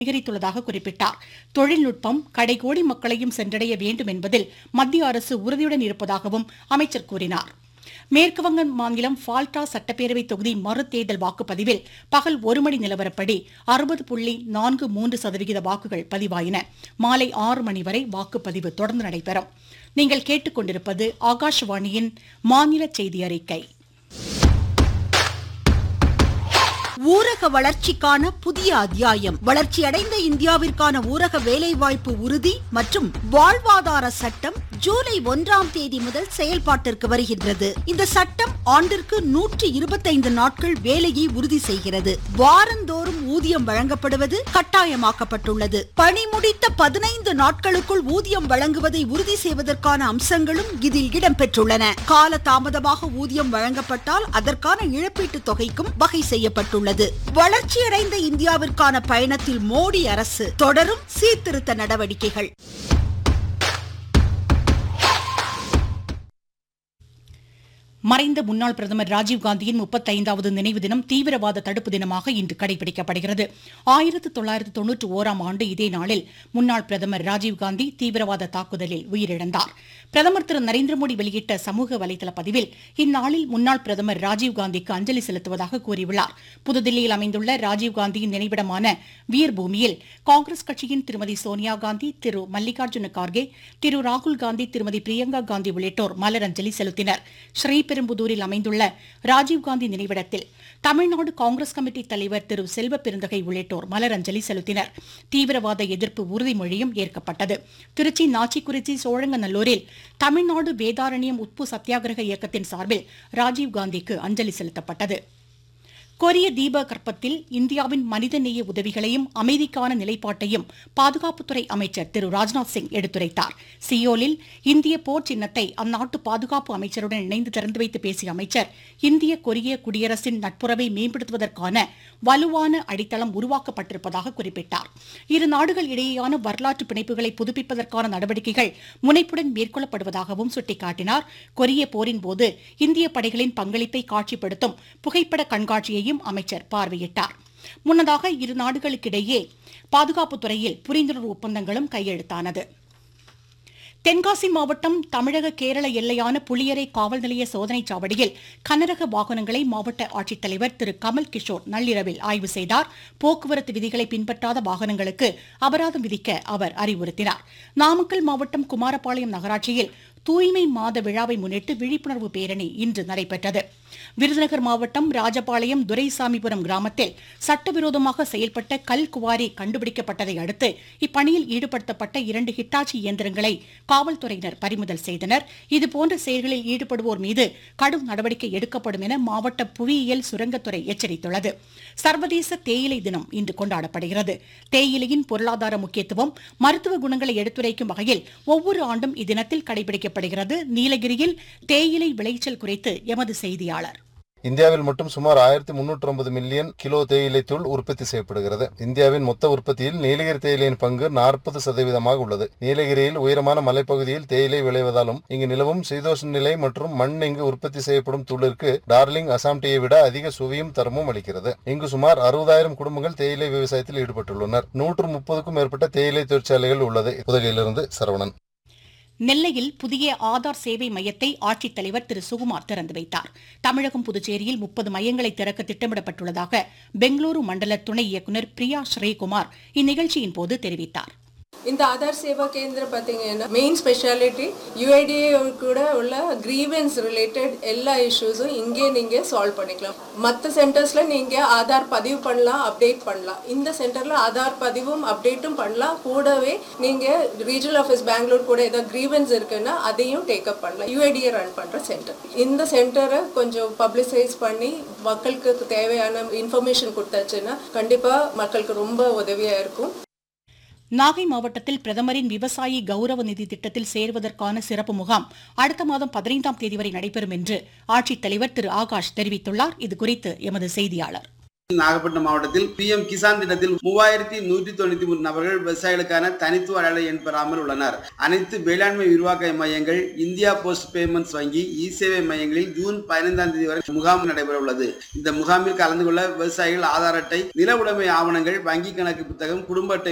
அதிகரித்துள்ளதாக குறிப்பிட்டார் தொழில்நுட்பம் கடைகோடி மக்களையும் சென்றடைய வேண்டும் என்பதில் மத்திய அரசு உறுதியுடன் இருப்பதாகவும் அமைச்சர் கூறினார் மேற்குவங்க மாநிலம் ஃபால்டா சட்டப்பேரவை தொகுதி மறுதேர்தல் வாக்குப்பதிவில் பகல் ஒரு மணி நிலவரப்படி அறுபது புள்ளி நான்கு மூன்று சதவிகித வாக்குகள் பதிவாயின மாலை ஆறு மணி வரை வாக்குப்பதிவு தொடர்ந்து நடைபெறும் நீங்கள் கேட்டுக்கொண்டிருப்பது ஆகாஷவாணியின் மாநில செய்தி அறிக்கை ஊரக வளர்ச்சிக்கான புதிய அத்தியாயம் வளர்ச்சியடைந்த இந்தியாவிற்கான ஊரக வேலைவாய்ப்பு உறுதி மற்றும் வாழ்வாதார சட்டம் ஜூலை ஒன்றாம் தேதி முதல் செயல்பாட்டிற்கு வருகின்றது இந்த சட்டம் ஆண்டிற்கு நூற்றி இருபத்தைந்து நாட்கள் வேலையை உறுதி செய்கிறது வாரந்தோறும் ஊதியம் வழங்கப்படுவது கட்டாயமாக்கப்பட்டுள்ளது பணி முடித்த பதினைந்து நாட்களுக்குள் ஊதியம் வழங்குவதை உறுதி செய்வதற்கான அம்சங்களும் இதில் இடம்பெற்றுள்ளன கால தாமதமாக ஊதியம் வழங்கப்பட்டால் அதற்கான இழப்பீட்டுத் தொகைக்கும் வகை செய்யப்பட்டுள்ளது வளர்ச்சியடைந்த இந்தியாவிற்கான பயணத்தில் மோடி அரசு தொடரும் சீர்திருத்த நடவடிக்கைகள் மறைந்த முன்னாள் பிரதமர் ராஜீவ்காந்தியின் முப்பத்தைந்தாவது நினைவு தினம் தீவிரவாத தடுப்பு தினமாக இன்று கடைபிடிக்கப்படுகிறது ஆயிரத்து தொள்ளாயிரத்து தொன்னூற்றி ஓராம் ஆண்டு இதே நாளில் முன்னாள் பிரதமர் ராஜீவ்காந்தி தீவிரவாத தாக்குதலில் உயிரிழந்தார் பிரதமர் திரு நரேந்திர மோடி வெளியிட்ட சமூக வலைதள பதிவில் இந்நாளில் முன்னாள் பிரதமர் ராஜீவ்காந்திக்கு அஞ்சலி செலுத்துவதாக கூறியுள்ளார் புதுதில்லியில் அமைந்துள்ள ராஜீவ்காந்தியின் நினைவிடமான வீர் பூமியில் காங்கிரஸ் கட்சியின் திருமதி சோனியா காந்தி திரு மல்லிகார்ஜுன கார்கே திரு ராகுல் காந்தி திருமதி பிரியங்கா காந்தி உள்ளிட்டோர் மலரஞ்சலி செலுத்தினர் ஸ்ரீபெரும்புதூரில் அமைந்துள்ள ராஜீவ்காந்தி நினைவிடத்தில் தமிழ்நாடு காங்கிரஸ் கமிட்டி தலைவர் திரு செல்வ பெருந்தகை உள்ளிட்டோர் மலரஞ்சலி செலுத்தினர் தீவிரவாத எதிர்ப்பு உறுதிமொழியும் ஏற்கப்பட்டது திருச்சி நாச்சிக்குறிச்சி சோழங்கநல்லூரில் தமிழ்நாடு வேதாரண்யம் உப்பு சத்தியாகிரக இயக்கத்தின் சார்பில் ராஜீவ்காந்திக்கு அஞ்சலி செலுத்தப்பட்டது கொரிய தீப கற்பத்தில் இந்தியாவின் மனிதநேய உதவிகளையும் அமைதிக்கான நிலைப்பாட்டையும் பாதுகாப்புத்துறை அமைச்சர் திரு ராஜ்நாத் சிங் எடுத்துரைத்தார் சியோலில் இந்திய போர் சின்னத்தை அந்நாட்டு பாதுகாப்பு அமைச்சருடன் இணைந்து திறந்து வைத்து பேசிய அமைச்சர் இந்திய கொரிய குடியரசின் நட்புறவை மேம்படுத்துவதற்கான வலுவான அடித்தளம் உருவாக்கப்பட்டிருப்பதாக குறிப்பிட்டார் இரு நாடுகள் இடையேயான வரலாற்று பிணைப்புகளை புதுப்பிப்பதற்கான நடவடிக்கைகள் முனைப்புடன் மேற்கொள்ளப்படுவதாகவும் சுட்டிக்காட்டினார் கொரிய போரின் போது இந்திய படைகளின் பங்களிப்பை காட்சிப்படுத்தும் புகைப்பட கண்காட்சியையும் அமைச்சர் பார்வையிட்டார் முன்னதாக இரு நாடுகளுக்கிடையே பாதுகாப்புத் துறையில் புரிந்துணர்வு ஒப்பந்தங்களும் கையெழுத்தானது தென்காசி மாவட்டம் தமிழக கேரள எல்லையான புளியரை காவல் நிலைய சோதனைச் சாவடியில் கனரக வாகனங்களை மாவட்ட ஆட்சித்தலைவர் திரு கமல் கிஷோர் நள்ளிரவில் ஆய்வு செய்தார் போக்குவரத்து விதிகளை பின்பற்றாத வாகனங்களுக்கு அபராதம் விதிக்க அவர் அறிவுறுத்தினார் நாமக்கல் மாவட்டம் குமாரபாளையம் நகராட்சியில் தூய்மை மாத விழாவை முன்னிட்டு விழிப்புணர்வு பேரணி இன்று நடைபெற்றது விருதுநகர் மாவட்டம் ராஜபாளையம் துரைசாமிபுரம் கிராமத்தில் சட்டவிரோதமாக செயல்பட்ட கல் குவாரி கண்டுபிடிக்கப்பட்டதை அடுத்து இப்பணியில் ஈடுபடுத்தப்பட்ட இரண்டு ஹிட்டாச்சி இயந்திரங்களை காவல்துறையினர் பறிமுதல் செய்தனர் இதுபோன்ற செயல்களில் ஈடுபடுவோர் மீது கடும் நடவடிக்கை எடுக்கப்படும் என மாவட்ட புவியியல் சுரங்கத்துறை எச்சரித்துள்ளது சர்வதேச தேயிலை தினம் இன்று கொண்டாடப்படுகிறது தேயிலையின் பொருளாதார முக்கியத்துவம் மருத்துவ குணங்களை எடுத்துரைக்கும் வகையில் ஒவ்வொரு ஆண்டும் இத்தினத்தில் கடைபிடிக்கப்படுகிறது நீலகிரியில் தேயிலை விளைச்சல் குறித்து எமது செய்தியாளர் இந்தியாவில் மட்டும் சுமார் ஆயிரத்தி முன்னூற்றி ஐம்பது மில்லியன் கிலோ தேயிலை தூள் உற்பத்தி செய்யப்படுகிறது இந்தியாவின் மொத்த உற்பத்தியில் நீலகிரி தேயிலையின் பங்கு நாற்பது சதவீதமாக உள்ளது நீலகிரியில் உயரமான மலைப்பகுதியில் தேயிலை விளைவதாலும் இங்கு நிலவும் சீதோஷ நிலை மற்றும் மண் இங்கு உற்பத்தி செய்யப்படும் தூளிற்கு டார்லிங் அசாம் டீயை விட அதிக சுவையும் தரமும் அளிக்கிறது இங்கு சுமார் அறுபதாயிரம் குடும்பங்கள் தேயிலை விவசாயத்தில் ஈடுபட்டுள்ளனர் நூற்று முப்பதுக்கும் மேற்பட்ட தேயிலை தொழிற்சாலைகள் உள்ளது புதுகையிலிருந்து சரவணன் நெல்லையில் புதிய ஆதார் சேவை மையத்தை ஆட்சித்தலைவர் திரு சுகுமார் திறந்து வைத்தார் தமிழகம் புதுச்சேரியில் முப்பது மையங்களை திறக்க திட்டமிடப்பட்டுள்ளதாக பெங்களூரு மண்டல துணை இயக்குநர் பிரியா ஸ்ரீகுமார் இந்நிகழ்ச்சியின் போது தெரிவித்தார் இந்த ஆதார் சேவா கேந்திரம் பார்த்தீங்கன்னா மெயின் ஸ்பெஷாலிட்டி யுஐடிஏ கூட உள்ள கிரீவன்ஸ் ரிலேட்டட் எல்லா இஷ்யூஸும் இங்கே நீங்கள் சால்வ் பண்ணிக்கலாம் மற்ற சென்டர்ஸில் நீங்கள் ஆதார் பதிவு பண்ணலாம் அப்டேட் பண்ணலாம் இந்த சென்டரில் ஆதார் பதிவும் அப்டேட்டும் பண்ணலாம் கூடவே நீங்கள் ரீஜனல் ஆஃபீஸ் பெங்களூர் கூட ஏதாவது கிரீவன்ஸ் இருக்குன்னா அதையும் டேக்கப் பண்ணலாம் யுஐடிஏ ரன் பண்ணுற சென்டர் இந்த சென்டரை கொஞ்சம் பப்ளிசைஸ் பண்ணி மக்களுக்கு தேவையான இன்ஃபர்மேஷன் கொடுத்தாச்சுன்னா கண்டிப்பாக மக்களுக்கு ரொம்ப உதவியாக இருக்கும் நாகை மாவட்டத்தில் பிரதமரின் விவசாயி கௌரவ நிதி திட்டத்தில் சேர்வதற்கான சிறப்பு முகாம் அடுத்த மாதம் பதினைந்தாம் தேதி வரை நடைபெறும் என்று ஆட்சித்தலைவர் திரு ஆகாஷ் தெரிவித்துள்ளார் இதுகுறித்து எமது செய்தியாளர் நாகப்பட்டினம் மாவட்டத்தில் பி எம் கிசான் திட்டத்தில் மூவாயிரத்தி நூற்றி தொண்ணூத்தி மூணு நபர்கள் விவசாயிகளுக்கான தனித்துவ அடையாள எண் பெறாமல் உள்ளனர் அனைத்து வேளாண்மை விரிவாக்க மையங்கள் இந்தியா போஸ்ட் பேமெண்ட்ஸ் வங்கி இ சேவை மையங்களில் ஜூன் பதினைந்தாம் தேதி வரை முகாம் நடைபெற உள்ளது இந்த முகாமில் கலந்து கொள்ள விவசாயிகள் ஆதார் அட்டை நில உடைமை ஆவணங்கள் வங்கி கணக்கு புத்தகம் குடும்ப அட்டை